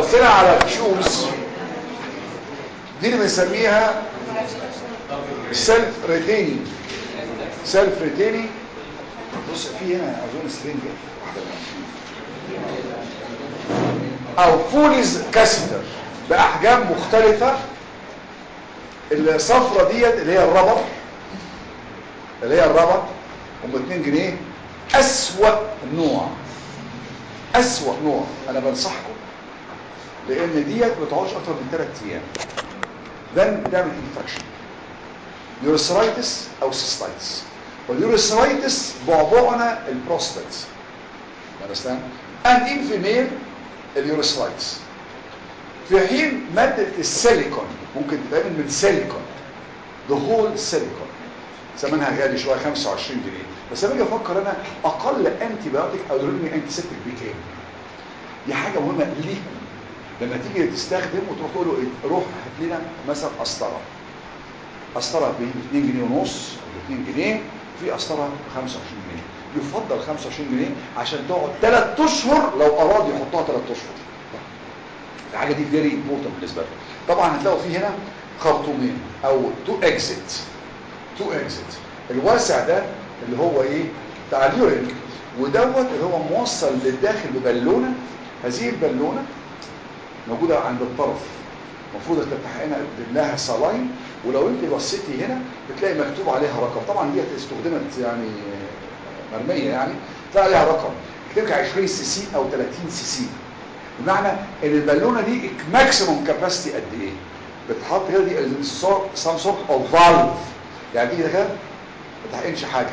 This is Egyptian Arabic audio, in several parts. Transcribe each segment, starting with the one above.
بصينا على التيوبس دي اللي بنسميها سيلف ريتيننج سيلف ريتيننج بص في هنا اظن سترينج او فوليز كاسيتر باحجام مختلفه الصفرة ديت اللي هي الربط اللي هي الربط ام 2 جنيه اسوأ نوع اسوأ نوع انا بنصحكم لان ديت ما تقعدش اكتر من 3 ايام then بتعمل انفكشن يوريسرايتس او سيستايتس واليوريسرايتس بعبعنا البروستات understand and in female اليوريسرايتس في حين مادة السيليكون ممكن تتعمل من سيليكون the whole سيليكون ثمنها غالي شويه 25 جنيه بس لما اجي افكر انا اقل انتي بايوتيك او لي انتي سيبتيك بكام دي حاجه مهمه ليكم لما تيجي تستخدم وتروح تقول له إيه؟ روح هات لنا مثلا قسطره قسطره ب 2 جنيه ونص او 2 جنيه وفي قسطره ب 25 جنيه يفضل 25 جنيه عشان تقعد 3 اشهر لو اراد يحطها 3 اشهر الحاجه دي فيري امبورتنت بالنسبه لهم طبعا هتلاقوا في هنا خرطومين او تو اكزيت تو اكزيت الواسع ده اللي هو ايه بتاع اليورين ودوت اللي هو موصل للداخل ببالونه هذه البالونه موجوده عند الطرف المفروض تفتح هنا لها صلاين ولو انت بصيتي هنا بتلاقي مكتوب عليها رقم طبعا دي استخدمت يعني مرميه يعني تلاقي عليها رقم يكتب 20 سي سي او 30 سي سي بمعنى ان البالونه دي ماكسيموم كاباسيتي قد ايه بتحط كده دي سام سورت اوف فالف يعني تيجي كده ما تحقنش حاجه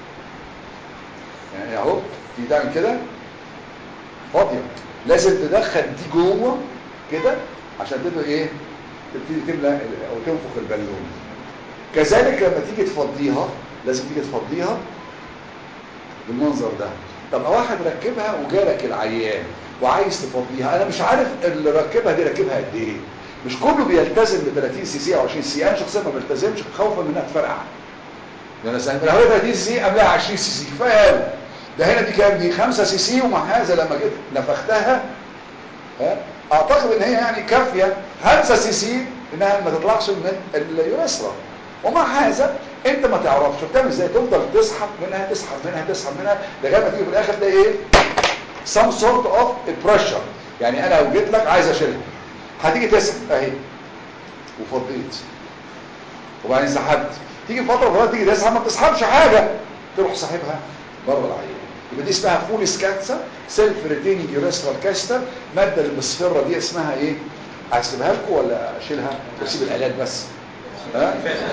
يعني اهو تيجي تعمل كده فاضيه لازم تدخل دي جوه كده عشان تبدا ايه تبتدي تملى او تنفخ البالون كذلك لما تيجي تفضيها لازم تيجي تفضيها بالمنظر ده طب واحد ركبها وجالك العيان وعايز تفضيها انا مش عارف اللي ركبها دي ركبها قد ايه مش كله بيلتزم ب 30 سي سي او 20 سي انا شخصيا ما بلتزمش خوفا من انها تفرقع لان سنه لو هي 30 سي سي املاها 20 سي سي كفايه قوي ده هنا دي كام دي 5 سي سي ومع هذا لما جيت نفختها ها اعتقد ان هي يعني كافيه 5 سي سي انها ما تطلعش من اليوريثرا ومع هذا انت ما تعرفش بتعمل ازاي تفضل تسحب منها تسحب منها تسحب منها لغايه ما تيجي في الاخر تلاقي ايه some sort of pressure يعني انا لو جيت لك عايز اشيلها هتيجي تسحب اهي وفضيت وبعدين سحبت تيجي فتره وفتره تيجي تسحب ما بتسحبش حاجه تروح ساحبها بره العيان يبقى دي اسمها فوليس كاتسا سيلف ريتيننج يوريثرال كاستر الماده المصفره دي اسمها ايه هسيبها لكم ولا اشيلها واسيب الالات بس ها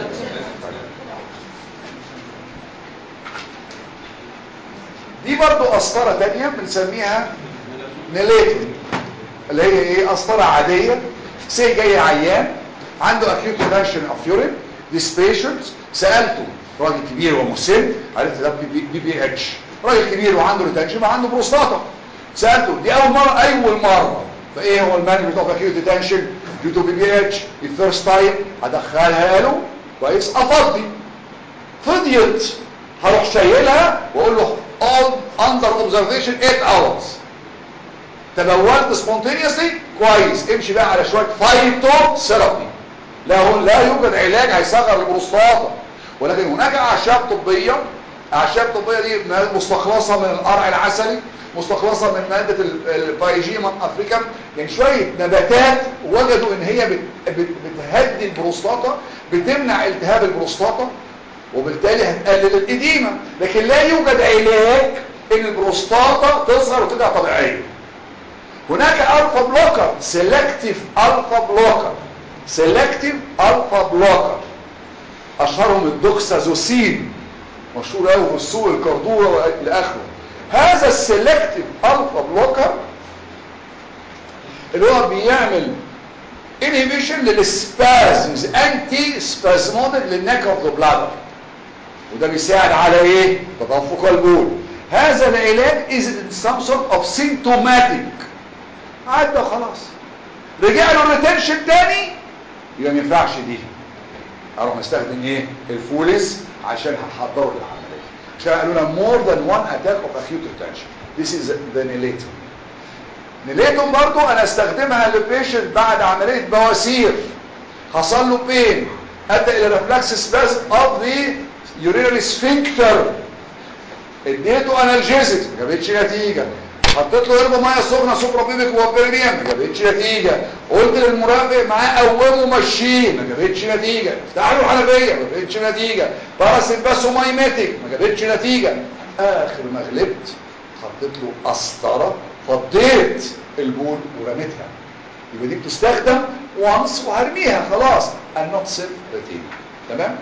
دي برضو قسطره تانية بنسميها نيليتون اللي هي ايه قسطره عاديه سي جاي عيان عنده acute retention of urine this patient سالته راجل كبير ومسن عرفت ده بي بي اتش راجل كبير وعنده ريتنشن وعنده بروستاتا سالته دي اول مره اول مره فايه هو المانجمنت اوف acute retention due to بي بي اتش الفيرست تايم هدخلها له كويس افضي فضيت هروح شايلها واقول له all under observation 8 hours تبولت spontaneously كويس امشي بقى على شويه فايتو ثيرابي لا هو لا يوجد علاج هيصغر البروستاتا ولكن هناك اعشاب طبيه اعشاب طبيه دي مستخلصه من القرع العسلي مستخلصه من ماده البايجيما افريكان يعني شويه نباتات وجدوا ان هي بت بت بتهدي البروستاتا بتمنع التهاب البروستاتا وبالتالي هتقلل الاديمه لكن لا يوجد علاج ان البروستاتا تصغر وترجع طبيعيه هناك الفا بلوكر سيلكتيف الفا بلوكر سيلكتيف الفا بلوكر اشهرهم الدوكسازوسين مشهور قوي في السوق الكردوره والى اخره هذا السيلكتيف الفا بلوكر اللي هو بيعمل انهبيشن للسبازمز انتي سبازمودك للنك اوف ذا بلادر وده بيساعد على ايه تدفق البول هذا العلاج is some sort of symptomatic عدى خلاص رجع له الريتنشن تاني يبقى ما ينفعش دي اروح مستخدم ايه الفوليس عشان هحضره للعمليه عشان قالوا لنا more than one attack of acute retention this is the nilator نليتهم برضو انا استخدمها للبيشنت بعد عملية بواسير حصل له بين ادى الى ريفلكس سباز اوف ذا يورينري سفنكتر اديته انالجيزك ما جابتش نتيجه حطيت له قربه ميه سخنه سوبرا بيبك وبريميوم ما جابتش نتيجه قلت للمرافق معاه قومه مشيه ما جابتش نتيجه افتح له الحنفيه ما جابتش نتيجه باراسيمباسو مايماتيك ما جابتش نتيجه اخر ما غلبت حطيت له قسطره فضيت البول ورميتها يبقى دي بتستخدم وانس وهرميها خلاص النوت سيل ريتين تمام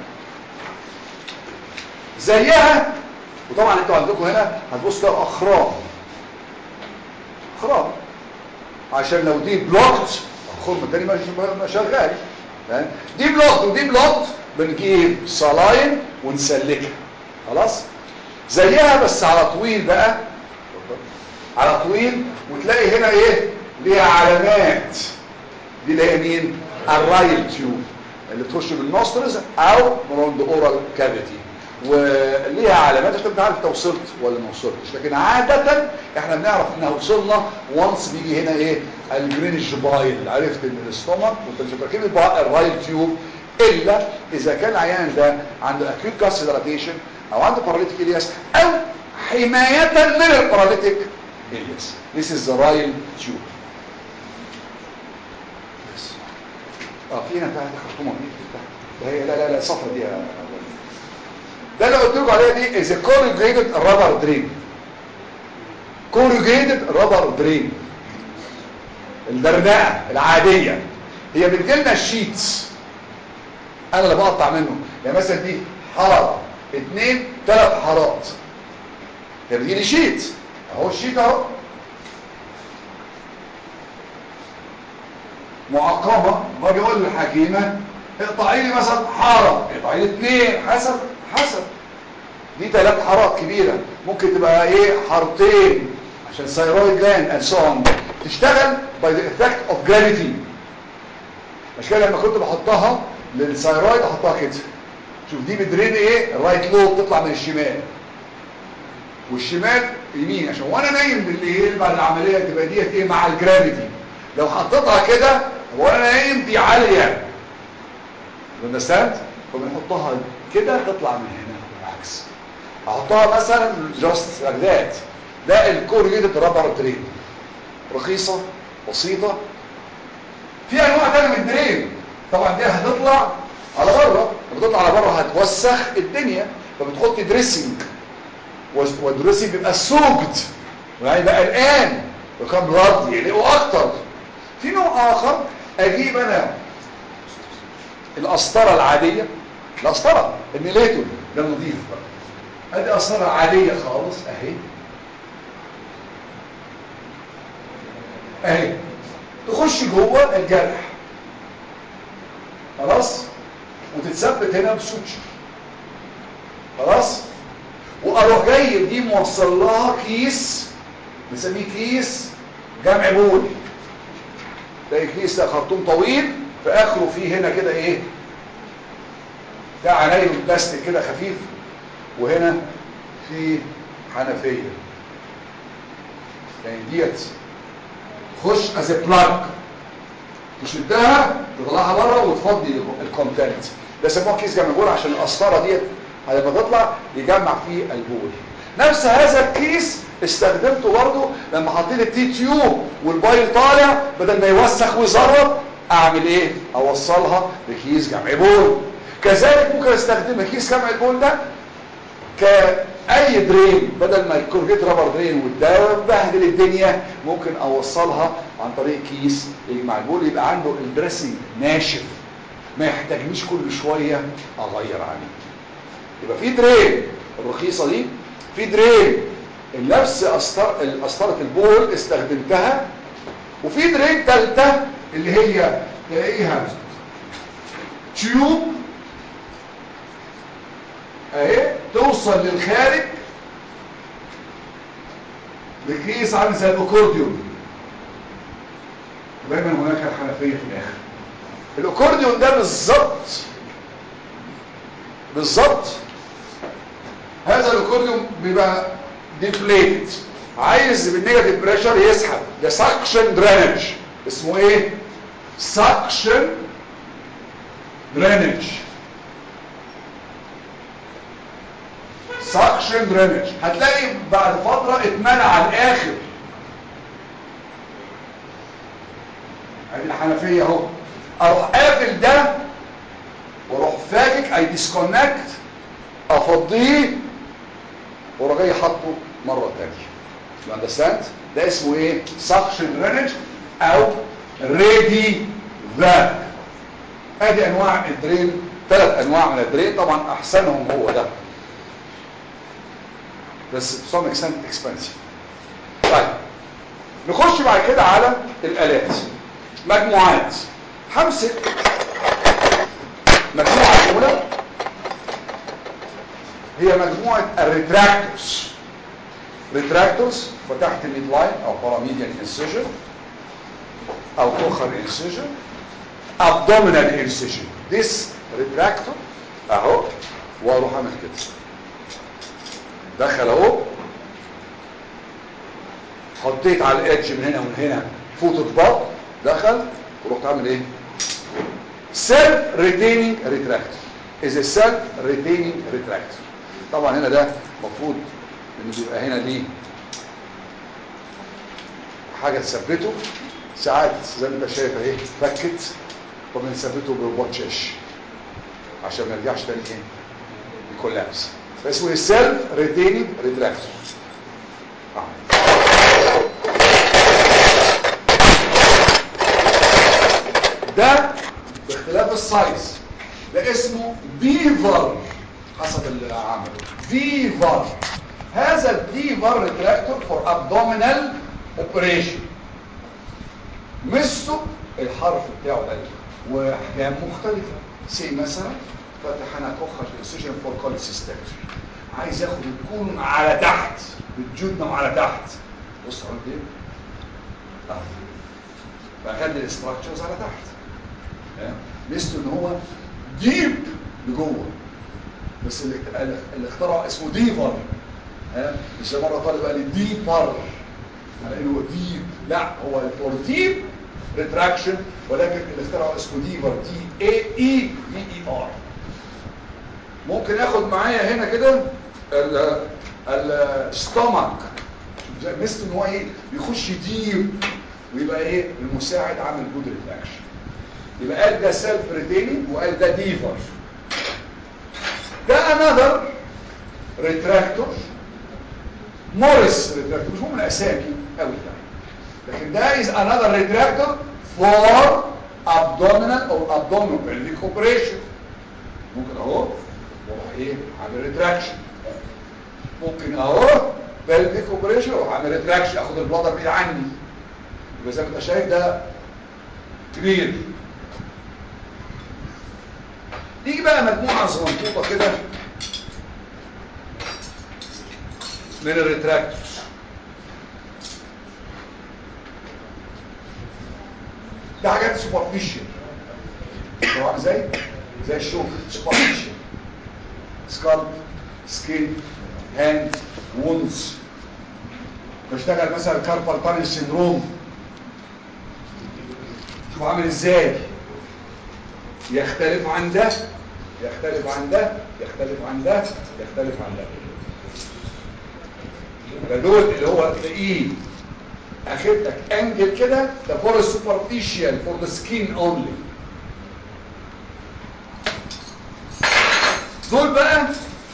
زيها وطبعا انتوا عندكم هنا هتبصوا تلاقوا اخرام اخرام عشان لو دي بلوكت الخرم التاني ما شغال دي بلوكت ودي بلوكت بنجيب صلاين ونسلكها خلاص زيها بس على طويل بقى على طويل وتلاقي هنا ايه ليها علامات دي اللي هي مين الرايل تيوب اللي تخش بالنوسترز او من اورال كافيتي وليها علامات عشان تعرف انت وصلت ولا ما وصلتش لكن عادة احنا بنعرف انها وصلنا وانس بيجي هنا ايه الجرينش بايل عرفت ان الاستومك وانت مش هتركب الرايل تيوب الا اذا كان العيان ده عنده اكيوت كاس ديلاتيشن او عنده باراليتيك الياس او حماية من الباراليتيك الياس This is the rail tube اه في هنا تحت خرطومه دي ده هي لا لا لا الصفرة دي يا ده اللي قلت لكم عليها دي از corrugated rubber drain corrugated rubber drain الدردقه العاديه هي بتجيلنا الشيتس انا اللي بقطع منه يعني مثلا دي حاره اتنين تلات حارات هي بتجيلي شيت اهو الشيت اهو معقمه باجي اقول للحكيمه اقطعي لي مثلا حاره اقطعي لي اثنين حسب حسب دي ثلاث حارات كبيره ممكن تبقى ايه حارتين عشان ثايرويد لاند اند سو اون تشتغل باي ذا افكت اوف جرافيتي مش كده لما كنت بحطها للثايرويد احطها كده شوف دي بدرين ايه الرايت لوب تطلع من الشمال والشمال يمين عشان وانا نايم بالليل بعد العمليه تبقى ديت ايه مع الجرافيتي لو حطيتها كده وانا نايم دي عاليه understand فبنحطها كده تطلع من هنا بالعكس احطها مثلا جاست like that ده الكوريجيتد رابر درين رخيصه بسيطه في انواع تانية من الدرين طبعا دي هتطلع على بره بتطلع على بره هتوسخ الدنيا فبتحط دريسنج والدريسنج بيبقى سوجد يعني بقى الان وكان بلاد يقلقوا اكتر في نوع اخر اجيب انا القسطره العاديه القسطره الميليتون ده نظيف بقى ادي قسطره عاديه خالص اهي اهي تخش جوه الجرح خلاص وتتثبت هنا بسوتشر خلاص واروح جاي دي موصل لها كيس بنسميه كيس جمع بول تلاقي كيس ده خرطوم طويل في اخره فيه هنا كده ايه ده عنايل بلاستيك كده خفيف وهنا في حنفيه يعني ديت تخش از بلاج تشدها تطلعها بره وتفضي الكونتنت ده سموه كيس جمع بول عشان القسطره ديت لما تطلع يجمع فيه البول نفس هذا الكيس استخدمته برضه لما حطيت التي تيوب والبايل طالع بدل ما يوسخ ويزرب اعمل ايه اوصلها بكيس جمع بول كذلك ممكن استخدم كيس جمع البول ده كاي درين بدل ما يكون جيت رابر درين وتبهدل الدنيا ممكن اوصلها عن طريق كيس يجمع البول يبقى عنده الدريسنج ناشف ما يحتاجنيش كل شويه اغير عليه يبقى في درين الرخيصه دي في درين نفس قسطره البول استخدمتها وفي درين ثالثه اللي هي تلاقيها تيوب اهي توصل للخارج بكيس عامل زي الاكورديون دايما هناك الحنفيه في الاخر الاكورديون ده بالظبط بالظبط هذا الاكورديون بيبقى ديفليت عايز بالنيجاتيف بريشر يسحب ده سكشن درينج اسمه ايه سكشن درينج سكشن درينج هتلاقي بعد فترة اتمنع على الاخر ادي الحنفية اهو اروح قافل ده واروح فاكك اي ديسكونكت افضيه واروح جاي حاطه مرة تانية you understand ده اسمه ايه suction drainage او ready vac ادي انواع الدرين ثلاث انواع من الدرين طبعا احسنهم هو ده بس to some extent expensive طيب نخش بعد كده على الالات مجموعات همسك مجموعة الاولى هي مجموعة الريتراكتورز ريتراكتورز فتحت الميد لاين او باراميديان انسيجن او كوخر انسيجن abdominal incision this retractor اهو واروح اعمل كده دخل اهو حطيت على الادج من هنا ومن هنا فوت البط دخل ورحت اعمل ايه self retaining retractor is a self retaining retractor طبعا هنا ده المفروض ان بيبقى هنا دي حاجه تثبته ساعات زي ما انت شايف اهي فكت وبنثبته برباط شاش عشان ما يرجعش تاني ايه يكولابس فاسمه السيلف ريتيننج ريتراكتور ده باختلاف السايز ده اسمه ديفر حسب اللي عمله ديفر هذا الديفر ريتراكتور فور ابدومينال اوبريشن مسه الحرف بتاعه ده واحجام مختلفه سي مثلا فتح انا كوخر السيشن فور كوليسيستم عايز ياخد الكون على تحت بالجدنم على تحت بص عملت ايه اهو فخلي الاستراكشرز على تحت ميزته ان هو ديب لجوه بس اللي, اللي اخترعه اسمه ديفر ها مش زي مره طالب قال لي ديبر على انه ديب لا هو فور ديب ريتراكشن ولكن اللي اخترعه اسمه ديفر دي اي اي بي اي ار ممكن اخد معايا هنا كده الستومك ميزته ان هو ايه بيخش ديب ويبقى ايه المساعد عامل جود ريتراكشن يبقى قال ده سيلف ريتيننج وقال ده ديفر ده انذر ريتراكتور موريس ريتراكتور مش هم الاسامي قوي يعني لكن ده is another retractor for abdominal or abdominal pelvic operation ممكن اهو واروح ايه عامل ريتراكشن ممكن اهو pelvic operation واروح عامل ريتراكشن اخد البلادر بعيد عني يبقى زي ما انت شايف ده كبير يجي بقى مجموعه صغنطوطه كده من الريتراكتورز ده حاجات سوبرفيشال طبعا زي زي الشوك سوبرفيشال سكالب سكين هاند وونز بشتغل مثلا كاربال تانل سيندروم شوف عامل ازاي يختلف عن ده يختلف عن ده يختلف عن ده يختلف عن ده فدول اللي هو تلاقيه اخدتك انجل كده ده فور السوبرفيشال فور ذا سكين اونلي دول بقى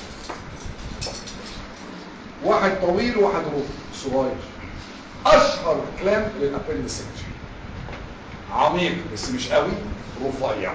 واحد طويل وواحد صغير اشهر كلام للابندسكتري عميق بس مش قوي رفيع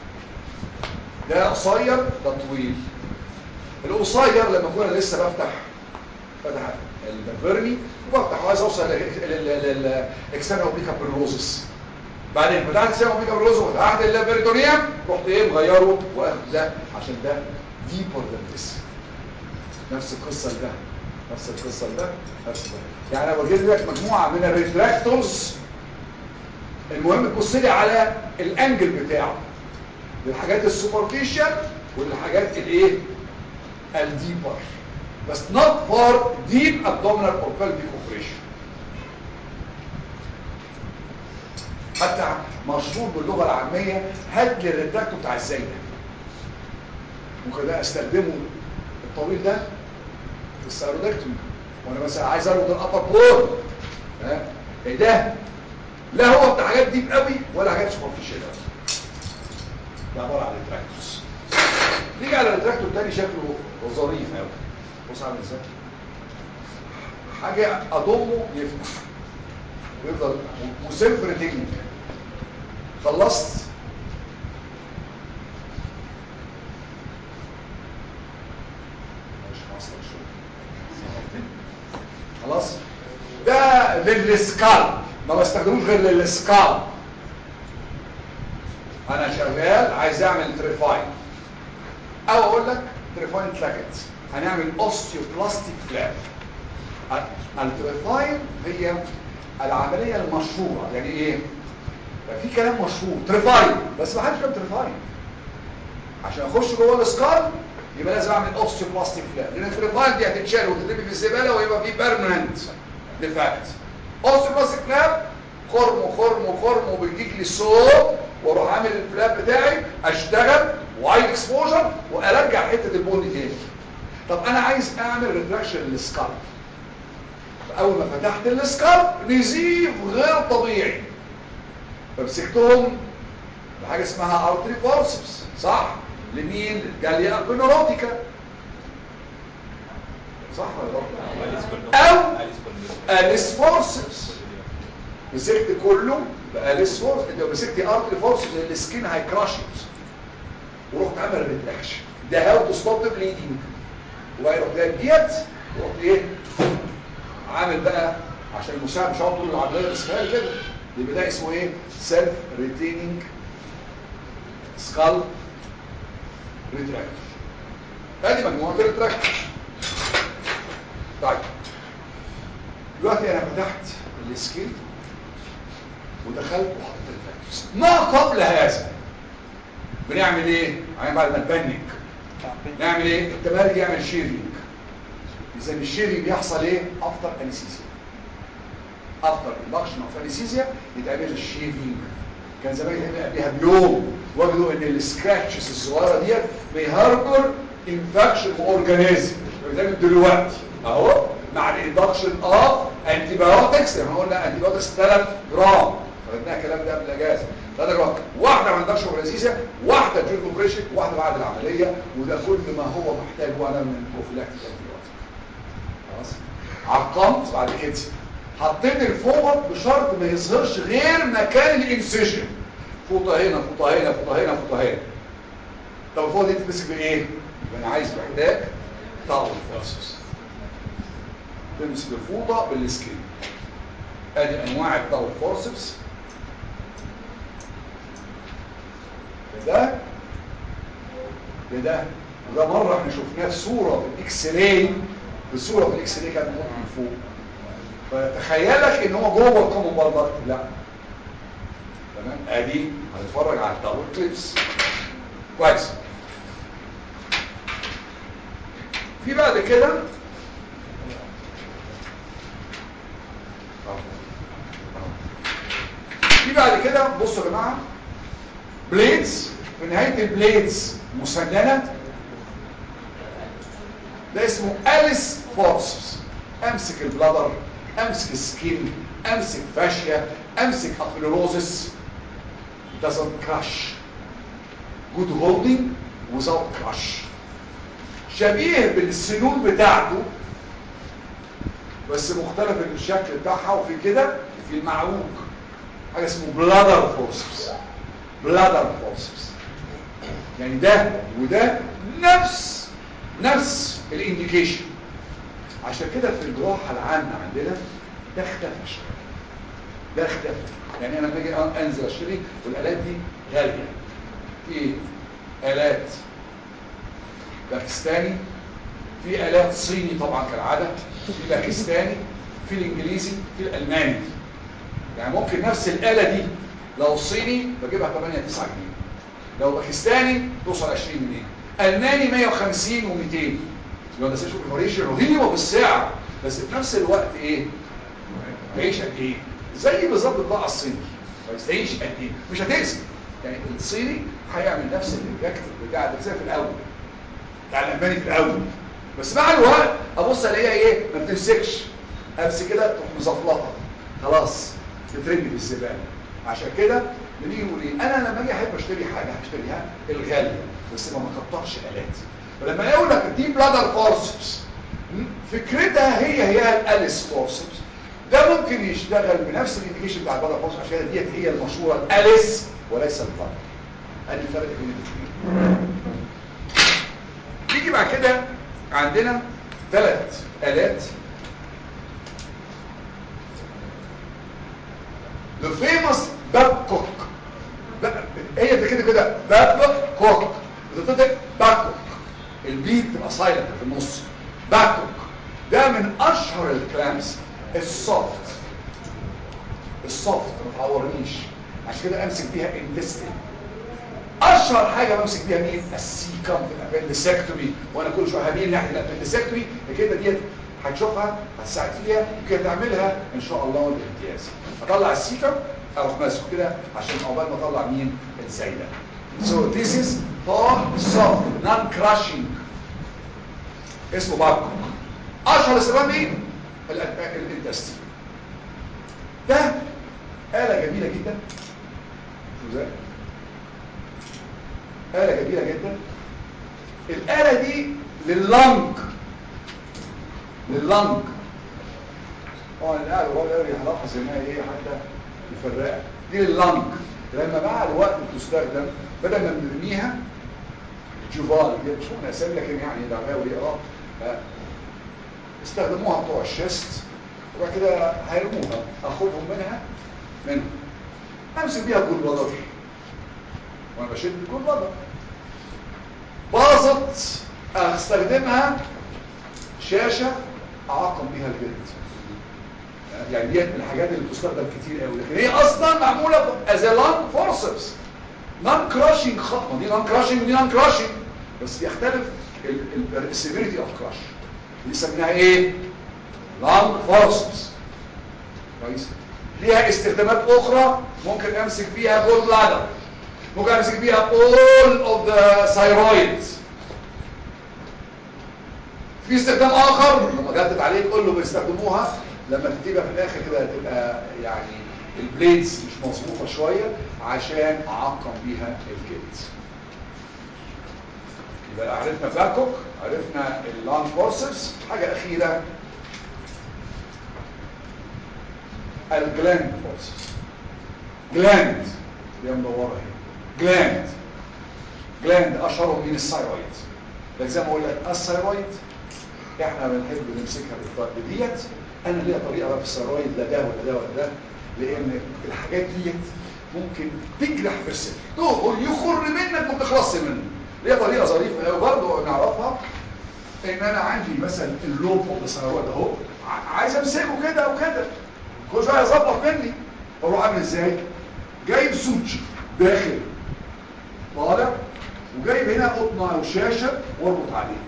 ده قصير ده طويل القصير لما كنا لسه بفتح فتح الفيرمي وبفتح عايز اوصل للاكسترنال اوبليكا بريلوزس بعدين فتحت الاكسترنال اوبليكا بريلوزس وفتحت البريتونيوم رحت ايه مغيره واخد ده عشان ده ديبر ذان نفس القصه لده نفس القصه لده نفس ده يعني انا بجيب لك مجموعه من الريفراكتورز المهم تبص لي على الانجل بتاعه للحاجات السوبرفيشال والحاجات الايه الديبر بس not for deep abdominal or pelvic operation حتى مشهور باللغه العاميه هات لي الريتراكتور بتاع الزايده ممكن ده استخدمه الطويل ده في السيرودكتومي وانا مثلا عايز اربط الابر بول ها ايه ده لا هو بتاع حاجات ديب قوي ولا حاجات سوبرفيشال قوي ده عباره عن ريتراكتورز نيجي على الريتراكتور تاني شكله ظريف قوي بص عامل ازاي حاجه اضمه يفتح ويفضل وصفر تكنيك خلصت مش هوصل شوية. خلاص ده للسكال ما بستخدموش غير للسكال انا شغال عايز اعمل تريفاين او اقول لك تريفاين اتلغت هنعمل اوستيوبلاستيك فلاب التريفاين هي العمليه المشهوره يعني ايه يعني في كلام مشهور تريفاين بس ما حدش فاهم تريفاين عشان اخش جوه السكال يبقى لازم اعمل اوستيوبلاستيك فلاب لان التريفاين دي هتتشال وتترمي في الزباله ويبقى في بيرمننت ديفكت اوستيوبلاستيك فلاب خرم وخرم وخرم وبيجيك لي الصوت واروح عامل الفلاب بتاعي اشتغل وايد اكسبوجر وارجع حته البون دي تاني طب انا عايز اعمل ريتراكشن للسكالب اول ما فتحت السكالب نزيف غير طبيعي فمسكتهم بحاجه اسمها ارتري فورسبس صح لمين للجاليا ابنوروتيكا صح ولا غلط او اليس فورسبس مسكت كله بأليس فورس انت لو مسكت ارتري فورس السكين هيكراش ورحت عامل ريتراكشن ده هاو تو ستوب ذا بليدنج وبقى يروح جايب ديت ورحت ايه عامل بقى عشان المساعد مش هقعد طول العمليه الاسماعيلي كده يبقى ده اسمه ايه سيلف ريتيننج سكال ريتراكشن ادي مجموعه الريتراكشن طيب دلوقتي انا فتحت السكين ودخلت وحطيت الفاكس ما قبل هذا بنعمل ايه يعني بعد ما نبنك نعمل ايه التبارج يعمل شيرنج اذا الشيرنج بيحصل ايه افتر انستيزيا افتر اندكشن اوف انستيزيا يتعمل الشيرنج كان زمان يتعمل قبلها بيوم وجدوا ان السكراتشز الصغيره ديت بيهربر انفكشن اورجانيزم بيتعمل دلوقتي اهو مع الاندكشن اوف انتي بايوتكس احنا قلنا انتي بايوتكس 3 جرام خدناها الكلام ده قبل الاجازه 3 جرام واحده ما عندهاش لذيذه واحده جيل كومبريشن واحده بعد العمليه وده كل ما هو محتاجه انا من بروفيلاكتيك انتي خلاص عقمت بعد كده حطيت الفوط بشرط ما يظهرش غير مكان الانسيجن فوطه هنا فوطه هنا فوطه هنا فوطه هنا طب الفوطه دي تتمسك بايه يبقى انا عايز محتاج طاول فورسز تمسك الفوطه بالسكين ادي انواع الطاول فورسبس ده ده ده وده مره احنا شفناه في صوره في الاكس راي في صوره في الاكس راي كانت من فوق فتخيلك ان هو جوه الكومن باربر لا تمام ادي هنتفرج على الطاول كليبس كويس في بعد كده في بعد كده بصوا يا جماعه بليدز في نهايه البليدز مسننه ده اسمه اليس فورسز امسك البلادر امسك السكين امسك فاشيا امسك ابيلوروزس doesn't crush good holding without crush شبيه بالسنون بتاعته بس مختلف الشكل بتاعها وفي كده في المعوج حاجه اسمه بلادر فورسز بلادر فورسز يعني ده وده نفس نفس الانديكيشن عشان كده في الجراحه العامه عندنا ده اختفى شويه ده اختفى يعني انا لما اجي انزل اشتري والالات دي غاليه في الات باكستاني في الات صيني طبعا كالعاده في باكستاني في الانجليزي في الالماني يعني ممكن نفس الآلة دي لو صيني بجيبها 8 9 جنيه لو باكستاني توصل 20 جنيه ألماني 150 و200 يبقى ده سيشن بريباريشن رهيبه بالساعه بس في نفس الوقت ايه تعيش قد ايه زي بالظبط البضاعه الصيني بس تعيش قد ايه مش هتقسم يعني الصيني هيعمل نفس الاوبجكتيف بتاع الدكتور في الاول بتاع الالماني في الاول بس مع الوقت ابص الاقيها ايه ما بتمسكش امسك كده تروح مزفلطه خلاص تترمي في الزباله عشان كده بنيجي نقول ايه انا لما اجي احب اشتري حاجه هشتريها الغاليه بس ما بكترش الاتي ولما يقول لك دي بلادر فورسبس فكرتها هي هي الاليس فورسبس ده ممكن يشتغل بنفس الانديكيشن بتاع البلادر فورسبس عشان ديت هي المشهوره الاليس وليس البلادر ادي الفرق بين الاثنين نيجي بعد كده عندنا ثلاث الات the famous Babcock هي ده كده كده بابكوك بتنطق باكوك البي بتبقى سايلنت في النص باكوك ده من اشهر الكلامز السوفت السوفت ما تعورنيش عشان كده امسك بيها انتستين اشهر حاجه بمسك بيها مين السيكم في الابندسكتومي وانا كل شويه هميل ناحيه الابندسكتومي كده ديت هتشوفها هتساعد فيها ممكن تعملها ان شاء الله بالامتياز اطلع السيكم اروح ماسكه كده عشان عقبال ما اطلع مين الزايده so this is for soft non crushing اسمه باركو اشهر استخدام ايه الانتستين ده آلة جميلة جدا شو ازاي آلة جميلة جدا الآلة دي لللنج لللنج طبعا الآلة هو الآلة هنلاحظ انها ايه حتى مفرقة دي لللنج لما مع الوقت بتستخدم بدل ما نرميها الجوفال دي مش ممكن اسامي لكن يعني دعواوي اه استخدموها بتوع الشيست وبعد كده هيرموها اخدهم منها منهم امسك بيها جول بلدر وانا بشد الجول بلدر باظت استخدمها شاشة اعقم بيها الجلد يعني ديت من الحاجات اللي بتستخدم كتير قوي لكن هي اصلا معموله از لانج فورسبس نون كراشنج خطمه دي نون كراشنج ودي نون كراشنج بس يختلف السيفيريتي اوف كراش دي سميناها ايه لانج فورسبس كويس ليها استخدامات اخرى ممكن امسك بيها جول بلادر ممكن امسك بيها all of the thyroid في استخدام اخر لما جدت عليه تقول له بيستخدموها لما تبقى في الاخر كده تبقى يعني البليدز مش مظبوطه شويه عشان اعقم بيها الجلد يبقى عرفنا باكوك عرفنا اللانج فورسز حاجه اخيره الجلاند فورسز جلاند دي مدوره اهي جلاند جلاند اشهرهم من الثايرويد لكن زي ما اقول لك الثايرويد احنا بنحب نمسكها بالطريقه ديت انا ليا طريقه بقى في الثايرويد لا ده ولا ده ولا ده لان الحاجات ديت ممكن تجرح في السن تقول يخر منك وما تخلصش منه ليا طريقه ظريفه قوي برضه نعرفها ان انا عندي مثلا اللوب اوف الثايرويد اهو عايز امسكه كده او كده كل شويه يظبط مني بروح عامل ازاي جايب سوتش داخل طالع وجايب هنا قطنه او شاشه واربط عليه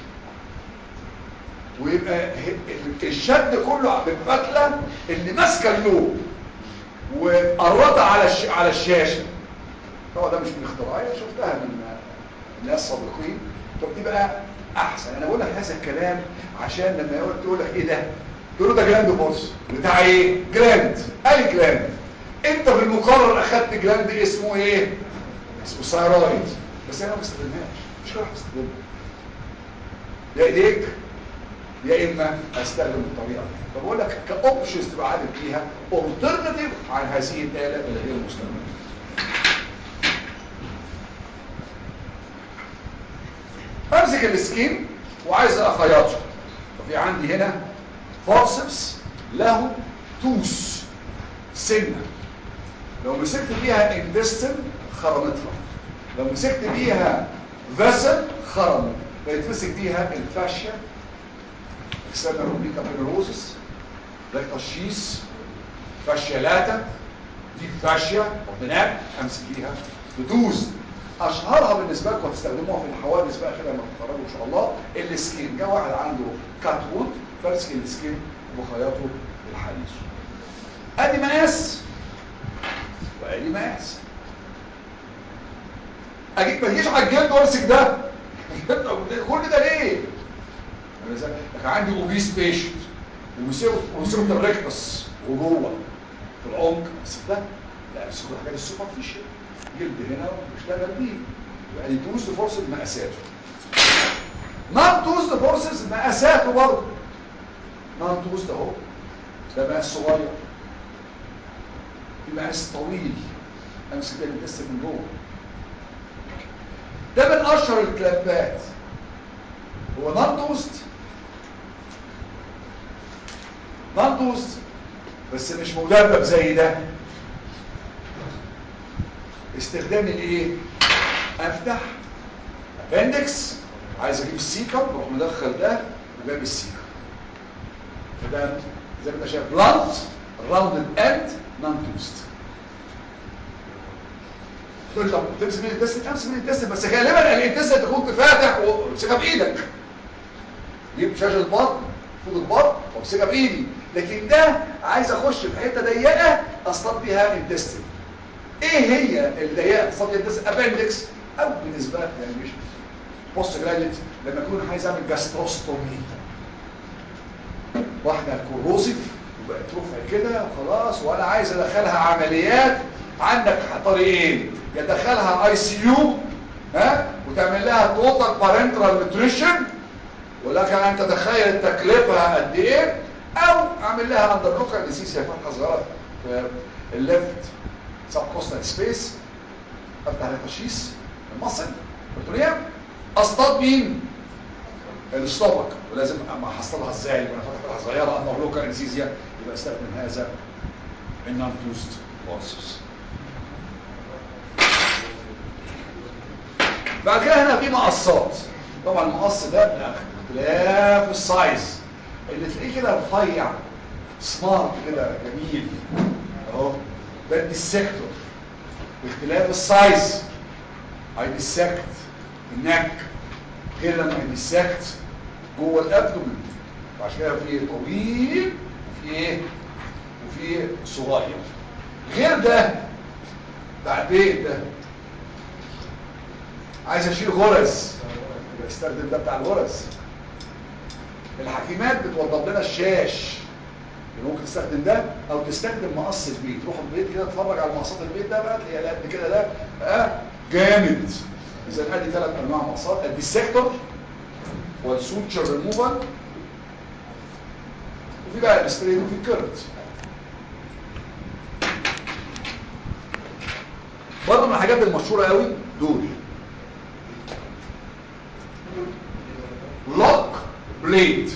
ويبقى الشد كله بالفتله اللي ماسكه اللوب وقرطها على الش... على الشاشه طبعا ده مش من اختراعي شفتها من ناس سابقين فبتبقى احسن انا بقول لك هذا الكلام عشان لما يقول تقول لك ايه ده تقول له ده جلاند بورس بتاع ايه جلاند اي جلاند انت في المقرر اخدت جلاند اسمه ايه اسمه ثايرويد بس انا ما بستخدمهاش مش راح استخدمها يا ايديك يا اما استخدم الطريقه دي فبقول لك كاوبشنز تبقى عارف فيها اولترناتيف عن هذه الاله اللي هي المستخدمه امسك السكين وعايز اخيطه ففي عندي هنا فورسبس له توس سنه لو مسكت بيها انتستن خرمتها لو مسكت بيها فيسل خرم بيتمسك بيها الفاشيا اكسبنا روبيكا بيروزس ده تشيس فاشيا لاتا دي فاشيا هناك امسك بيها بدوز اشهرها بالنسبه لكم هتستخدموها في الحوادث بقى كده لما تتخرجوا ان شاء الله السكين جه واحد عنده كات وود فمسك السكين وخيطه بالحديد ادي مقاس وادي مقاس اجيب ما تجيش على الجلد وامسك ده كل ده ليه لكن عندي اوبيس بيشنت ومسيبه الريكتس وجوه في العمق بس ده لا بس كل الحاجات السوبرفيشال جلد هنا واشتغل بيه يبقى دي توست فورسز مقاساته نون توست فورسز مقاساته برضه نون توست اهو ده مقاس صغير في مقاس طويل امسك ده الجسم من جوه ده من اشهر الكلابات هو نون توست نون توست بس مش مدبب زي ده استخدام الايه افتح ابندكس عايز اجيب السيكم اروح مدخل ده وجايب السيكم فده زي ما انت شايف بلانت راوندد اند نون توست تقول طب تمسك من التست امسك من التست بس غالبا الانتست انت كنت فاتح ومسكها بايدك جيب شاشه البطن فوق البطن وامسكها بايدي لكن ده عايز اخش في حته ضيقه اصطاد بيها انتستين ايه هي الضيقه اصطاد بيها انتستين ابندكس او بالنسبه يعني مش بوست جراديت لما اكون عايز اعمل جاستروستومي واحده كوروسيف وبقت رفع كده وخلاص وانا عايز ادخلها عمليات عندك طريقين يدخلها اي سي يو ها وتعمل لها توتال بارنترال نيوتريشن ولكن انت تتخيل التكلفه قد ايه او اعمل لها اندر لوكال انستيزيا فتحه صغيره في الليفت سب كوستال سبيس افتح التشخيص المصل البريتونيوم اصطاد مين الاستومك ولازم اما احصلها ازاي وانا فاتح فتحه صغيره اندر لوكال انستيزيا يبقى استخدم هذا النون توست بورسس بعد كده هنا في مقصات طبعا المقص ده باختلاف السايز اللي تلاقيه كده رفيع سمارت كده جميل اهو ده الديسكتور باختلاف السايز هيديسكت النك غير لما يديسكت جوه الابدومن عشان كده في طويل وفي ايه وفي صغير غير ده بتاع البيت ده عايز اشيل غرز يبقى استخدم ده بتاع الغرز الحكيمات بتوضب لنا الشاش ممكن تستخدم ده او تستخدم مقص البيت روح البيت كده اتفرج على مقصات البيت ده بقى تلاقيها قد كده ده اه جامد اذا ادي ثلاث انواع مقصات الديسكتور والسوتشر ريموفال وفي بقى الستريت وفي الكيرت برضه من الحاجات المشهوره قوي دول لوك بليد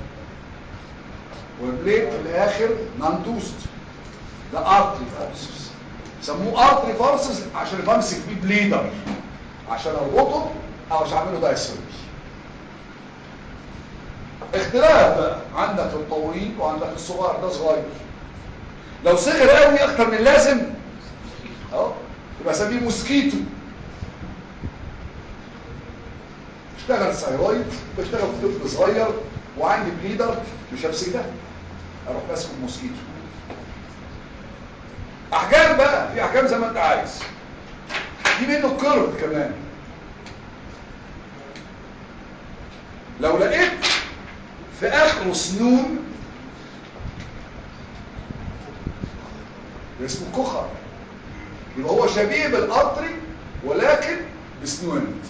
والبليد في الاخر نان توست ده ارتري فورسز سموه ارتري فورسز عشان بمسك بيه بليدر عشان اربطه او عشان اعمله دايسيرج اختلاف بقى عندك الطويل وعندك الصغير ده صغير لو صغر قوي اكتر من اللازم اهو يبقى اسميه موسكيتو اشتغل ثايرويد بشتغل في طفل صغير وعندي بليدر مش همسك ده اروح ماسكه موسكيتو احجام بقى في احجام زي ما انت عايز في منه كيرف كمان لو لقيت في اخره سنون اسمه كخر يبقى هو شبيه بالقطري ولكن بسنون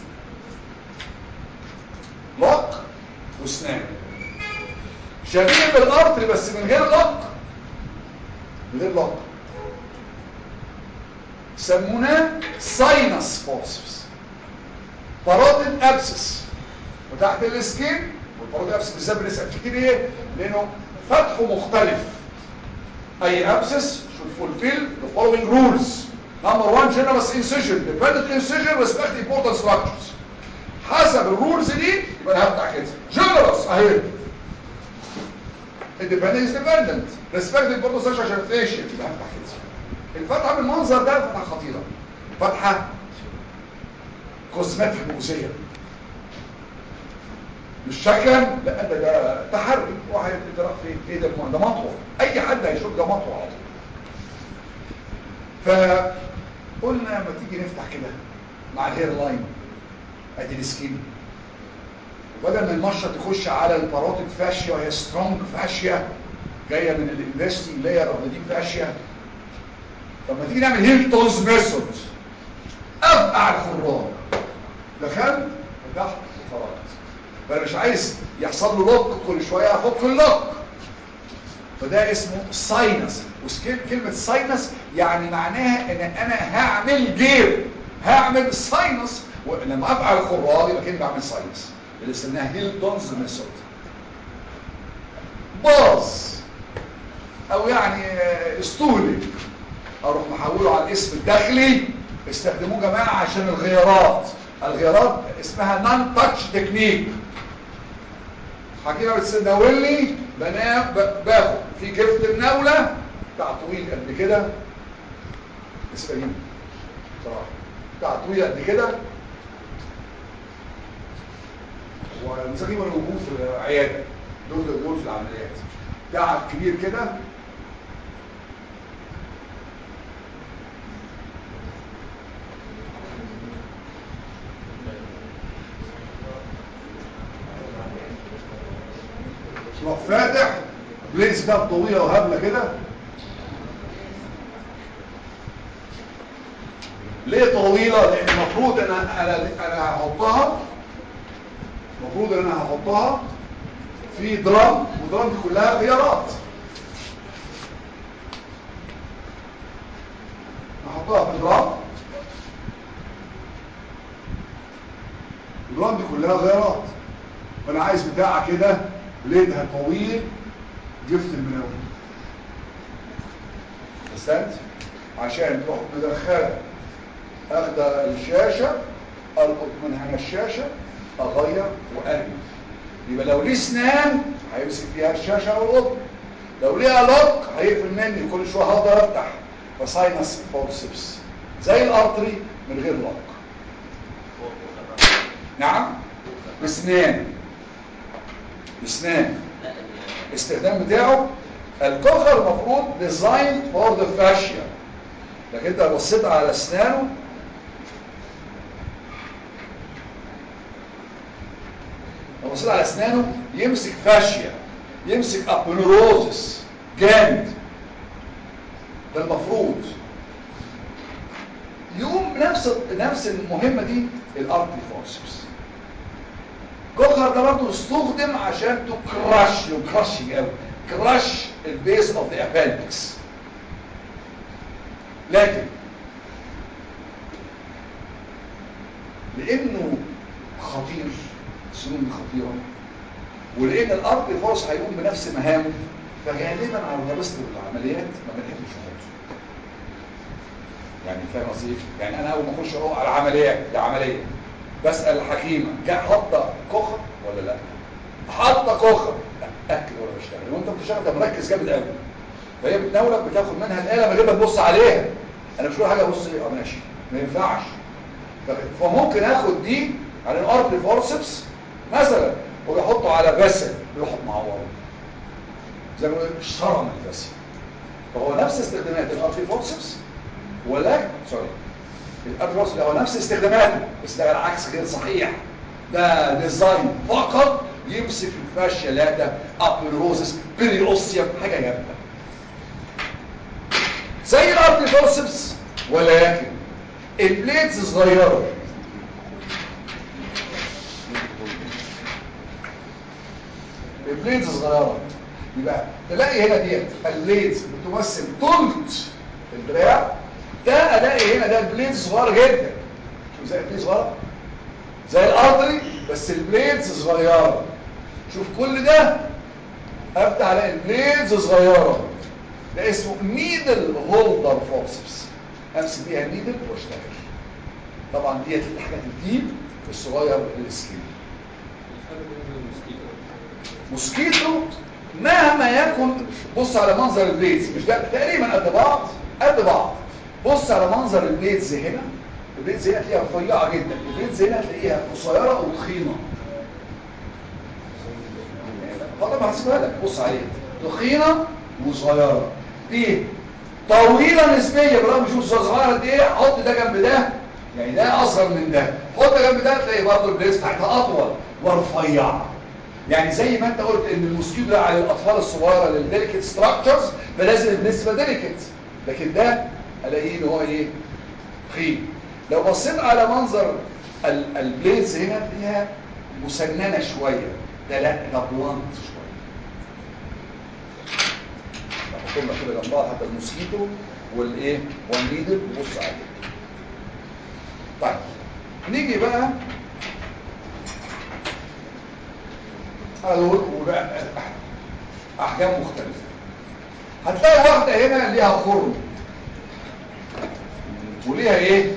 لق واسنان شبيه بالقطري بس من غير لق من غير لق سموناه ساينس فورسس بارودين ابسس وتحت السكين والبارودين ابسس بالذات بنسال كتير ايه لانه فتحه مختلف اي ابسس should fulfill the following rules number one generous incision dependent incision respect important structures حسب الرولز دي يبقى انا هفتح كده generous اهي independent is dependent respect important structure عشان فيشن يبقى هفتح كده الفتحه بالمنظر ده فتحه خطيره فتحه كوزماتيك مؤذيه مش شكلا لا ده ده تحرك واحد انت رايح فين ايه ده ده مطوه اي حد هيشوف ده مطوه على طول فقلنا ما تيجي نفتح كده مع الهير لاين ادي السكين وبدل ما المشط تخش على الباروتيد فاشيا وهي سترونج فاشيا جايه من الانفستنج لاير اوف ديب فاشيا طب ما تيجي نعمل هيلتونز ميثود ابقع الخراج دخلت فتحت وخرجت فانا مش عايز يحصل له لوك كل شويه افك اللوك فده اسمه ساينس وكلمه ساينس يعني معناها ان انا هعمل جير هعمل ساينس ولما افعل الخراج يبقى كده بعمل ساينس اللي اسمها هيلتونز ميثود باظ او يعني استهلك اروح محوله على الاسم الداخلي استخدموه جماعه عشان الغيارات الغيارات اسمها نان تاتش تكنيك حكيمه بتسناولي بنام باخد في جفت مناوله بتاع طويل قد كده اسفلين صراحه بتاع طويل قد كده ومساكين موجود في العياده دول دول في العمليات بتاع كبير كده تروح فاتح بليس ده طويله وهبله كده ليه طويله لان المفروض انا انا انا هحطها المفروض ان انا هحطها في درام ودرام دي كلها خيارات هحطها في درام الدرام دي كلها غيارات فانا عايز بتاعه كده بليدها طويل جفت المناول استنت عشان تروح مدخله اخد الشاشه القط من هنا الشاشه اغير وارمي يبقى لو ليه اسنان هيمسك فيها الشاشه او القط لو ليها لوك هيقفل مني كل شويه هقدر افتح فساينس فورسبس زي الارتري من غير لوك نعم بسنان بسنان الاستخدام بتاعه الكوخر المفروض ديزاين فور ذا فاشيا لكن انت بصيت على اسنانه لو بصيت على اسنانه يمسك فاشيا يمسك ابنوروزس جامد ده المفروض يقوم نفس نفس المهمه دي الارتي فورسبس كوكر ده برضه استخدم عشان تكراش يكرش قوي كراش البيس اوف ذا ابندكس لكن لانه خطير سنون خطيره ولان الارض فورس هيقوم بنفس مهامه فغالبا على الرابست والعمليات ما بنحبش نحطه يعني فاهم قصدي يعني انا اول ما اخش اهو على العمليات دي عمليه بسال الحكيمه جاء حاطه كوخه ولا لا حاطه كوخه لا اكل ولا بشتغل وانت بتشتغل ده مركز جامد قوي فهي بتناولك بتاخد منها الاله من غير ما تبص عليها انا مش كل حاجه ابص اه ماشي ما ينفعش فممكن اخد دي على الارض فورسبس مثلا ويحطه على فاسل يحط معوره زي ما بيقولوا شرم الفاسل فهو نفس استخدامات الارض فورسبس ولكن سوري الارض فورسبس هو نفس استخداماته بس ده العكس غير صحيح ده ديزاين فقط يمسك الفاشيا لاتا ابنروزس بيريوسيوم حاجه جامده زي الارض فورسبس ولكن البليدز صغيره البليدز صغيره يبقى تلاقي هنا ديت البليدز بتمثل ثلث الدراع ده الاقي هنا ده البليدز صغيره جدا شوف زي البليدز صغيره زي الارتري بس البليدز صغيره شوف كل ده افتح الاقي البليدز صغيره ده اسمه نيدل هولدر فورسبس امسك بيها نيدل واشتغل طبعا ديت الحاجات الديب الصغير السكين موسكيتو مهما يكن بص على منظر البليدز مش ده تقريبا قد بعض قد بعض بص على منظر البليدز هنا البريدز هنا تلاقيها رفيعه جدا البريدز هنا تلاقيها قصيره وتخينه طبعا هحسبها لك بص عليها تخينه وصغيره دي طويله نسبيا برغم شوف صغيره قد ايه حط ده جنب ده يعني ده اصغر من ده حط ده جنب ده تلاقي برضه البريدز بتاعتها اطول ورفيعه يعني زي ما انت قلت ان الموسكيتو ده على الاطفال الصغيره للديليكت ستراكشرز فلازم البريدز تبقى ديليكت لكن ده الاقيه ان هو ايه تخين لو بصيت على منظر ال- البليدز هنا تلاقيها مسننه شويه ده لا ده بلانت شويه لما كنا كده جنب بعض حتى الموسكيتو والايه والنيدل بص عليه طيب نيجي بقى هقول وبقى احجام مختلفه هتلاقي واحده هنا ليها خرم وليها ايه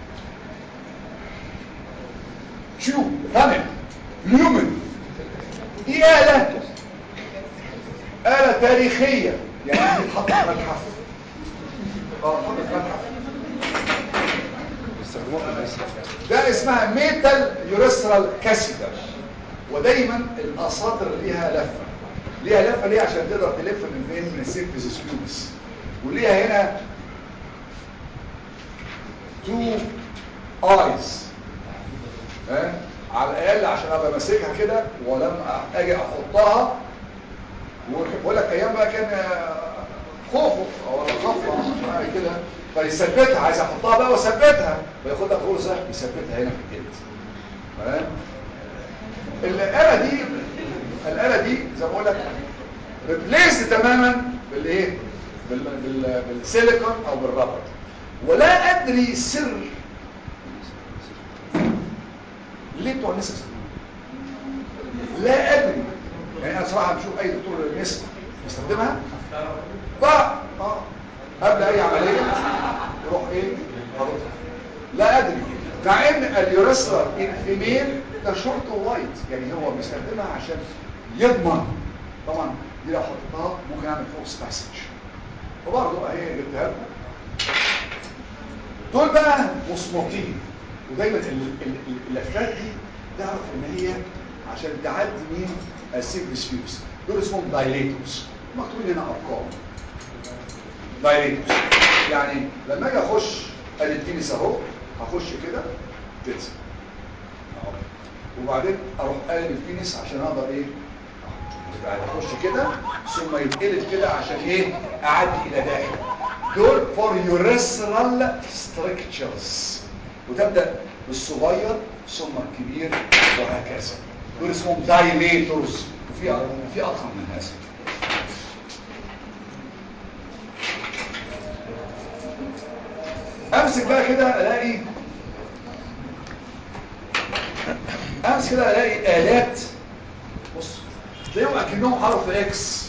شو ثاني ليومن دي آلة آلة تاريخية يعني دي اتحطت في متحف اه اتحطت في متحف بيستخدموها في الناس ده اسمها ميتال يوريسترال كاسيتر ودايما الاساطر ليها لفه ليها لفه ليه عشان تقدر تلف من فين من السيرفيس سكيوبس وليها هنا تو ايز ها على الاقل عشان ابقى ماسكها كده ولما اجي احطها وبقول لك ايام بقى كان خوفه او خفه معايا كده فيثبتها عايز احطها بقى واثبتها فياخدها فرصه يثبتها هنا في الجلد تمام الآلة دي الآلة دي زي ما بقول لك ريبليس تماما بالايه بال... بال... بالسيليكون او بالرابر ولا ادري سر ليه بتوع النساء لا ادري يعني انا صراحه بشوف اي دكتور نساء يستخدمها بقى اه قبل اي عمليه يروح ايه حاططها لا ادري مع ان اليوريسترال الفيميل ده شورت وايت يعني هو بيستخدمها عشان يضمن طبعا دي لو حطيتها ممكن اعمل فورس باسج فبرضه اهي جبتها لكم دول بقى مصمتين ودايما ال- ال- ال- اللفات دي تعرف ان هي عشان تعدي مين السيجنس فيوز دول اسمهم دايليتوس مكتوبين هنا ارقام دايليتوس يعني لما اجي اخش ادي التنس اهو هخش كده كده اهو وبعدين اروح قالب التنس عشان اقدر ايه بعد اخش كده ثم يتقلب كده عشان ايه اعدي الى داخل دول فور يوريسرال ستركتشرز وتبدا بالصغير ثم الكبير وهكذا دول اسمهم دايليتورز وفي في اضخم من هذا امسك بقى كده الاقي امسك كده الاقي الات بص تلاقيهم اكنهم حرف اكس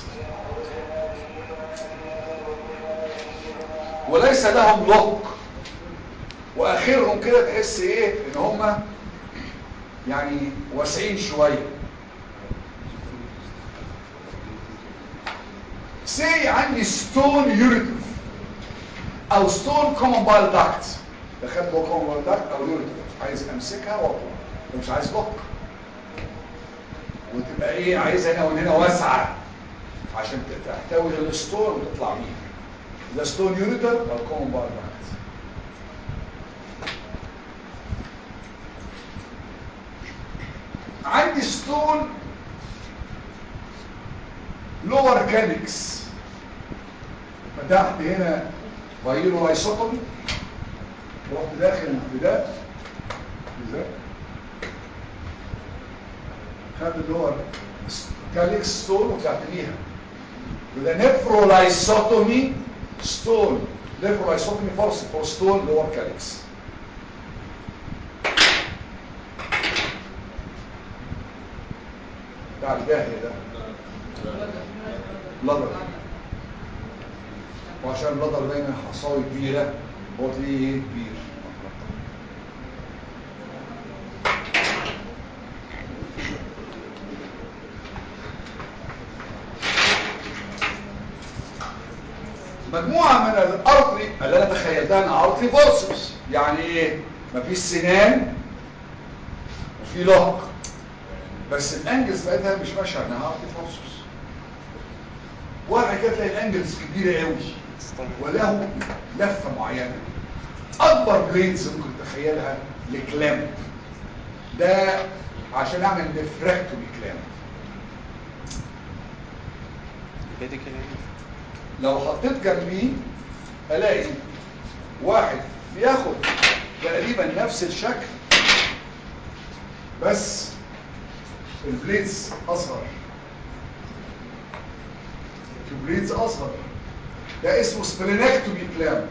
وليس لهم لوك واخرهم كده تحس ايه ان هم يعني واسعين شويه سي عندي ستون يوريتف او ستون كومن بايل داكت دخلت جوه كومن بايل داكت او يوريتف عايز امسكها واطلع مش عايز لوك وتبقى ايه عايزها هنا وهنا واسعه عشان تحتوي الستون وتطلع بيه ده ستون يوريتر او كومن بايل داكت عندي ستون لور كانكس فتحت هنا فايرو رايسوتومي رحت داخل في ده ازاي خدت اللور كاليكس ستون وطلعت بيها وده نفرولايسوتومي ستون نفرولايسوتومي فورس فور ستون لور كاليكس بتاع الجاهي ده بلدر وعشان البلدر دايما حصاوي كبيرة هو تلاقيه ايه كبير مجموعة من الارتري اللي انا تخيلتها انها ارتري فورسز يعني ايه مفيش سنان وفي لق بس الانجلز بتاعتها مش ماشيه على انها ارتفوسس وبعد كده تلاقي الانجلز كبيره قوي وله لفه معينه اكبر بليدز ممكن تتخيلها لكلامب ده عشان اعمل نفركتومي كلامب بيديكال لو حطيت جنبيه الاقي واحد بياخد تقريبا نفس الشكل بس البليدز اصغر البليدز اصغر ده اسمه سبلينكتومي كلام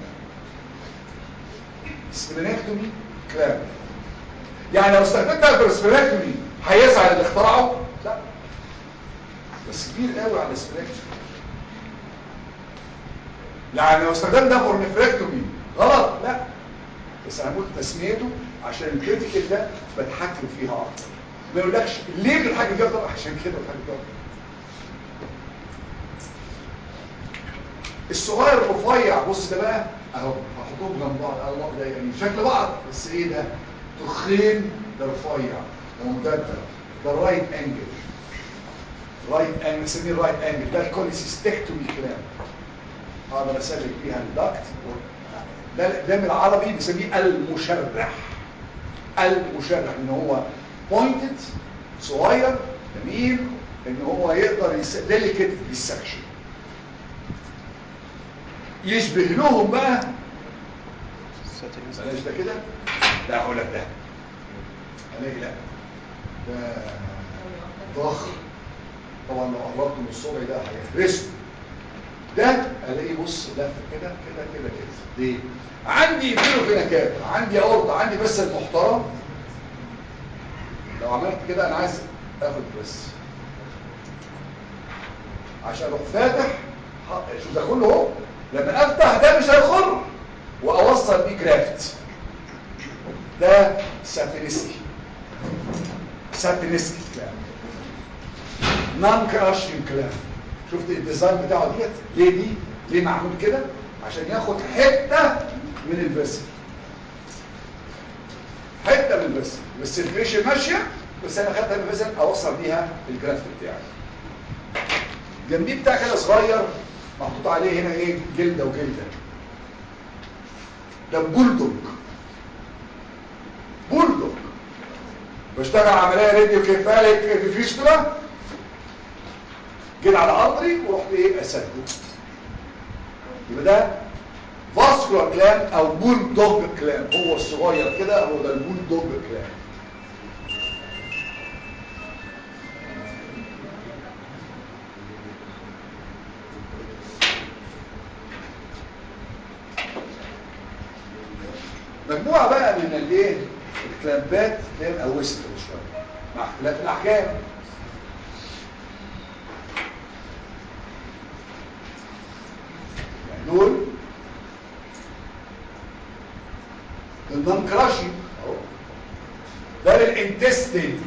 سبلينكتومي كلام يعني لو استخدمت البرسبلينكتومي هيزعل اللي اخترعه لا بس كبير قوي على السبلينكتومي يعني لو استخدمنا فورنفريكتومي غلط لا بس انا قلت تسميته عشان الكريتيكال ده بتحكم فيها اكتر ما يقولكش ليه بتحكم فيها اكتر عشان كده بتحكم فيها اكتر الصغير الرفيع بص ده بقى اهو هحطهم جنب بعض الله ده يعني شكل بعض بس ايه ده تخين ده رفيع ده ممتد ده رايت انجل رايت انجل نسميه رايت انجل ده الكوليسيستكتومي كلام اقدر اسلك بيها الدكت ده ده بالعربي بنسميه المشرح المشرح ان هو بوينتد صغير جميل ان هو يقدر ديليكت بالسكشن يشبه لهم بقى بلاش ده كده لا اقول لك ده الاقي لا ده ضخم طبعا لو قربت من الصبع ده هيهرسه ده الاقيه بص لف كده كده كده كده ليه عندي فينو فينكات عندي اورطه عندي بس المحترم لو عملت كده انا عايز اخد بس عشان اروح فاتح شوف ده كله اهو لما افتح ده مش هيخر واوصل بيه كرافت ده ساتينسكي ساتينسكي كلام نان كراشين كلام شفت الديزاين بتاعه ديت ليه دي ليه معمول كده عشان ياخد حته من الفيسل حته من الفيسل والسيركيشن ماشيه بس انا خدتها من الفيسل اوصل بيها الجرافت بتاعي جنبيه بتاع كده صغير محطوط عليه هنا ايه جلده وجلده ده بولدوج بولدوج بشتغل عمليه راديو كيفاليك فيستولا جيت على قدري ورحت ايه اسده يبقى ده فاسكولار كلام او بول دوج كلام هو الصغير كده هو ده البول دوج كلام مجموعة بقى من الايه الكلامبات اللي هي مقوسة شوية مع اختلاف الاحكام يعني دول النون كراشي اهو ده للانتستين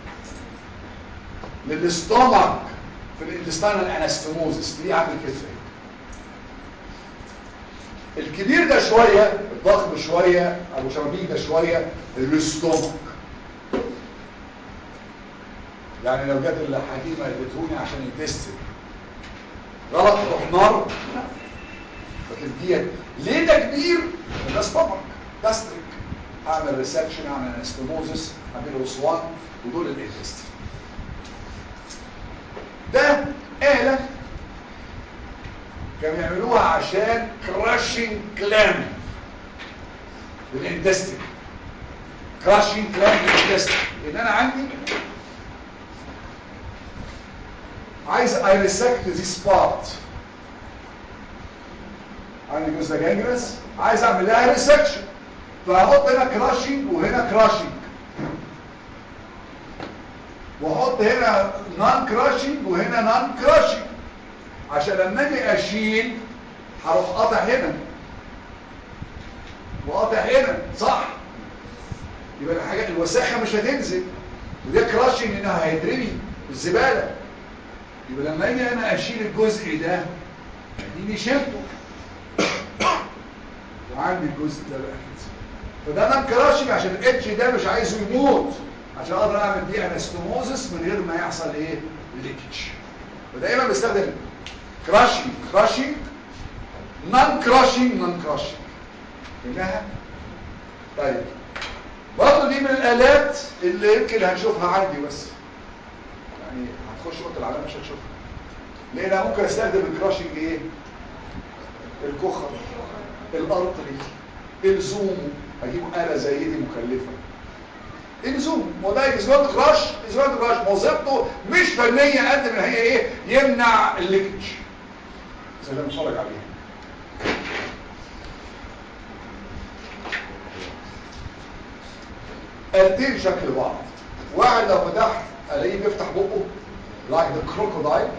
للاستومك في الانتستينال انستموزس دي عامل كده الكبير ده شوية الضخم شوية ابو شرابيك ده شوية الاستومك يعني لو جت الحكيمة ادتهوني عشان التستن غلط تروح نار لكن ديت ليه ده كبير ده استومك جاستريك اعمل ريسكشن اعمل انستموزس اعمل اسوان ودول الانتستين ده آلة كانوا يعملوها عشان كراشنج كلام للانتستين كراشنج كلام للانتستين لان انا عندي عايز ايرسكت ذيس بارت عندي جزء جانجرس عايز اعمل لها ريسكشن فهحط هنا كراشنج وهنا كراشنج واحط هنا نان كراشنج وهنا نان كراشنج عشان لما اجي اشيل هروح قاطع هنا وقاطع هنا صح يبقى الحاجه الوساخه مش هتنزل وده كراشنج انها هيترمي الزباله يبقى لما اجي انا اشيل الجزء ده اديني شلته وعندي الجزء ده بقى كده فده نان كراشنج عشان الاتش ده مش عايزه يموت عشان اقدر اعمل دي انستوموزس من غير ما يحصل ايه ليكج فدايما بستخدم كراشنج كراشنج نان كراشنج نان كراشنج فهمناها طيب برضه دي من الالات اللي يمكن هنشوفها عندي بس يعني هتخش اوضه العمل مش هتشوفها لان انا ممكن استخدم الكراشنج ايه الكخر الارطري الزوم اجيب آلة زي دي مكلفة الزوم وده ازواد كراش ازواد كراش وظيفته مش فنية قد ما هي ايه يمنع الليكج زي اللي بنتفرج عليه آلتين شكل بعض واحد لو فتحت الاقيه بيفتح بقه like the crocodile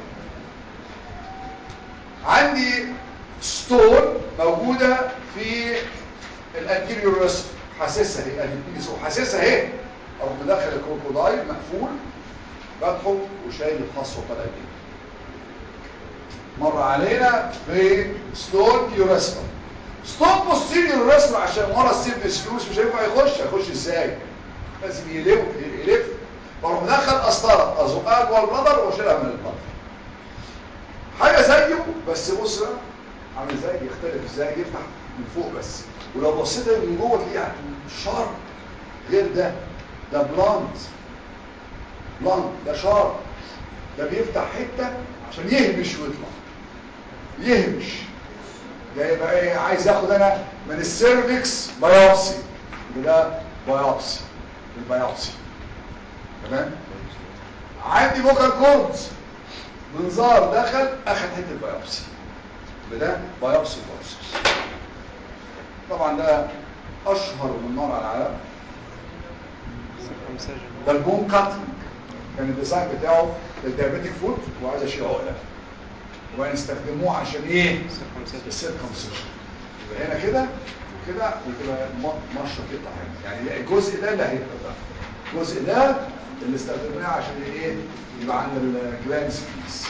عندي ستون موجودة في الانتيريور ريسك حاسسها هي الانتيريور حاسسها اهي اروح مدخل الكروكودايل مقفول فتحه وشايل الخصوه طالع بيه مر علينا في ستون يوريسما ستون بوستيريور يوريسما عشان ورا السيرفيس فلوس مش هينفع يخش هيخش ازاي لازم يلف يلف بروح مدخل قسطره ازقها جوه البلدر واشيلها من البلدر حاجه زيه بس بص بقى عامل ازاي يختلف ازاي يفتح من فوق بس ولو بصيت من جوه تلاقيه شارب غير ده ده بلاند بلاند ده شارب ده بيفتح حته عشان يهمش ويطلع يهمش ده يبقى ايه عايز ياخد انا من السيرفكس بايوبسي ده بايوبسي البايوبسي تمام عندي بوكال كوردز منظار دخل اخد حته بايوبسي ده بايوبسي بروسس طبعا ده اشهر من نار على العالم ده البون كاتنج كان الديزاين بتاعه للديابيتيك فوت وعايز اشيل عقله وبعدين استخدموه عشان ايه السيركمسيشن يبقى هنا كده وكده وتبقى مشرط يطلع هنا يعني الجزء ده اللي هيبقى ده الجزء ده اللي استخدمناه عشان ايه يبقى عند الجلانس بيس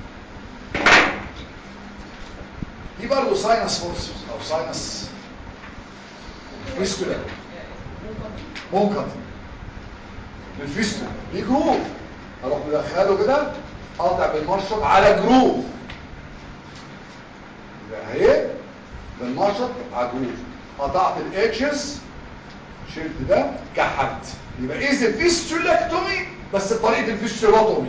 دي برضه ساينس فورسز او ساينس فيستولا ممكن الفيستولا دي جروف اروح مدخله كده اقطع بالمرشط على جروف يبقى اهي بالمرشط على جروف قطعت الاتشز شلت ده كحت يبقى اذا فيستولاكتومي بس بطريقه الفيستولوتومي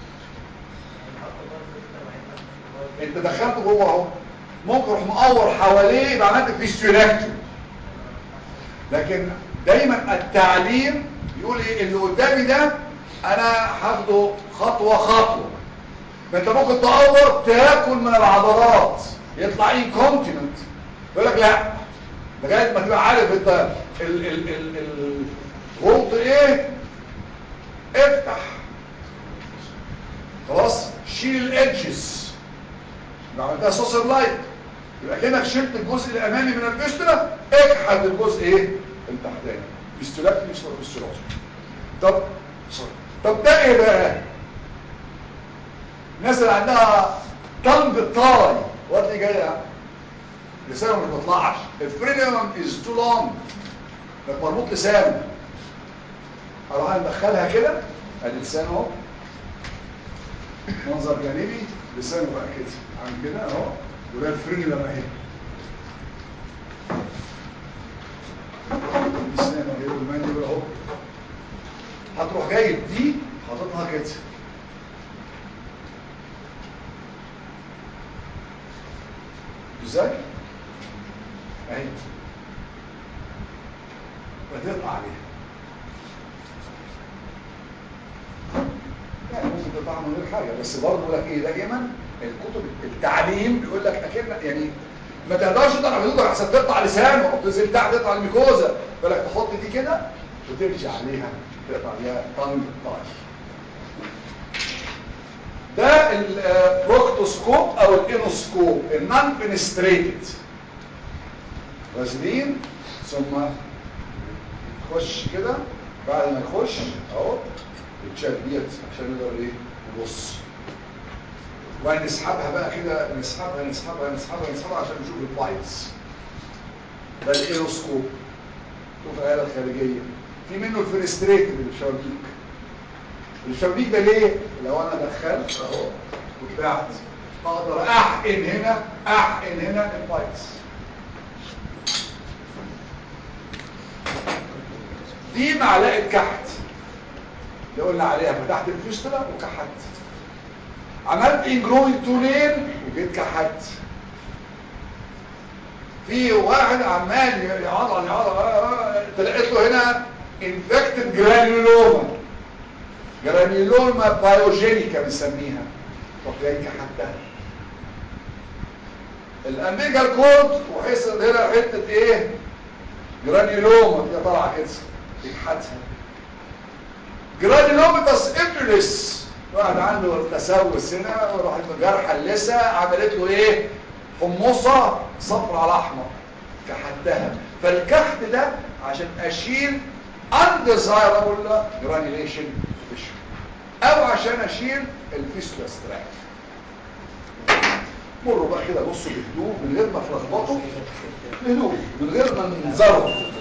انت دخلته جوه اهو ممكن اروح مقور حواليه يبقى عملت فيستولاكتومي لكن دايما التعليم يقول ايه اللي قدامي ده انا هاخده خطوه خطوه ما انت ممكن تقور تاكل من العضلات يطلع انكونتيننت يقول لك لا لغايه ما تبقى عارف انت ال ال ال ال غلط ايه افتح خلاص شيل الادجز لو عملتها سوسر لايت يبقى كانك شلت الجزء الامامي من الفيستولا اكحد الجزء ايه التحتاني فيستولاكتي يصير فيستولاكتي طب سوري طب ده ايه بقى الناس اللي عندها طنج الطاي وقت جايه لسانه مش بيطلعش الفرينيوم از تو لونج مربوط لسانه اروح ندخلها كده ادي لسانه اهو منظر جانبي لسانه بقى كده عامل كده اهو وده الفرينيوم اهي لسانه اهي والمنديل اهو هتروح جايب دي حاططها كده ازاي اهي وتقطع عليها يعني ممكن تقطع من غير حاجه بس برضه بيقول لك ايه دائما الكتب التعليم بيقول لك اكن يعني ما تقدرش تقطع بيقول احسن تقطع لسانه او تنزل تحت تقطع الميكوزا بيقول لك تحط دي كده وتمشي عليها تقطع عليها طنج طاش ده البروكتوسكوب او الانوسكوب النون بنستريتد غازلين ثم يخش كده بعد ما يخش اهو يتشال ديت عشان نقدر ايه نبص ونسحبها بقى كده نسحبها نسحبها نسحبها نسحبها عشان نشوف البايتس ده الانوسكوب شوف الآلة الخارجية في منه الفرستريتد الشبابيك الشبابيك ده ليه؟ لو انا دخلت اهو وطلعت اقدر احقن هنا احقن هنا البايتس دي معلقه كحت اللي قلنا عليها فتحت الفيستولا وكحت عملت انجروي تونين وجيت كحت في واحد عمال يعضل يعضل تلقيت له هنا انفكتد جرانيولوما جرانيولوما بايوجينيكا بنسميها تروح جاي كحتها الامبيجال كورد وحصل هنا حته ايه جرانيولوما دي طالعه كده تكحتها جرانيولوميتاس ابريس واحد عنده تسوس هنا وراحت جرح اللثه عملت له ايه حمصه صفر على احمر كحتها فالكحت ده عشان اشيل undesirable granulation tissue او عشان اشيل الفيستولا ستراك مروا بقى كده بصوا بهدوء من غير ما تلخبطوا بهدوء من غير ما ننظروا